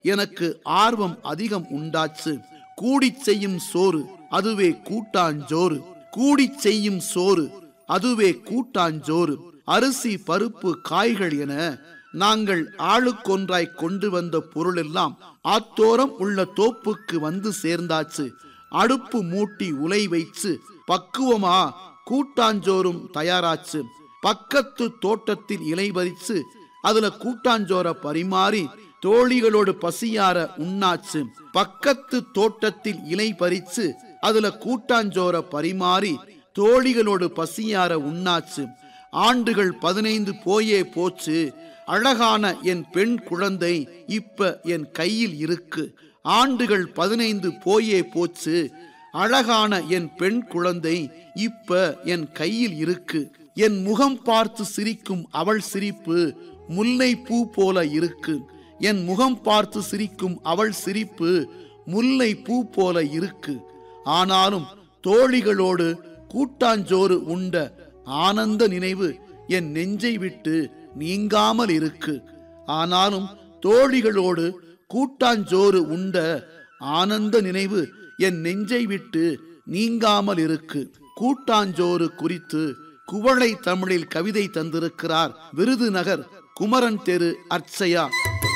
எனக்கு ஆர்வம் அதிகம் உண்டாச்சு கூடிச் செய்யும் சோறு அதுவே கூட்டாஞ்சோறு கூடிச் செய்யும் சோறு அதுவே கூட்டாஞ்சோறு அரிசி பருப்பு காய்கள் என நாங்கள் ஆளுக்கொன்றாய் கொண்டு வந்த பொருளெல்லாம் ஆத்தோரம் உள்ள தோப்புக்கு வந்து சேர்ந்தாச்சு அடுப்பு மூட்டி உலை வைச்சு பக்குவமா கூட்டாஞ்சோறும் தயாராச்சு பக்கத்து தோட்டத்தில் இலை பறிச்சு அதுல கூட்டாஞ்சோற பரிமாறி தோழிகளோடு பசியார உண்ணாச்சு பக்கத்து தோட்டத்தில் இலை பறிச்சு அதுல கூட்டாஞ்சோற பரிமாறி தோழிகளோடு பசியார உண்ணாச்சு ஆண்டுகள் பதினைந்து போயே போச்சு அழகான என் பெண் குழந்தை இப்ப என் கையில் இருக்கு ஆண்டுகள் பதினைந்து போயே போச்சு அழகான என் பெண் குழந்தை இப்ப என் கையில் இருக்கு என் முகம் பார்த்து சிரிக்கும் அவள் சிரிப்பு முல்லை பூ போல இருக்கு என் முகம் பார்த்து சிரிக்கும் அவள் சிரிப்பு முல்லை பூ போல இருக்கு ஆனாலும் தோழிகளோடு கூட்டாஞ்சோறு உண்ட ஆனந்த நினைவு என் நெஞ்சை விட்டு நீங்காமல் இருக்கு ஆனாலும் தோழிகளோடு கூட்டாஞ்சோறு உண்ட ஆனந்த நினைவு என் நெஞ்சை விட்டு நீங்காமல் இருக்கு கூட்டாஞ்சோறு குறித்து குவளை தமிழில் கவிதை தந்திருக்கிறார் விருதுநகர் குமரன் தெரு அர்ச்சயா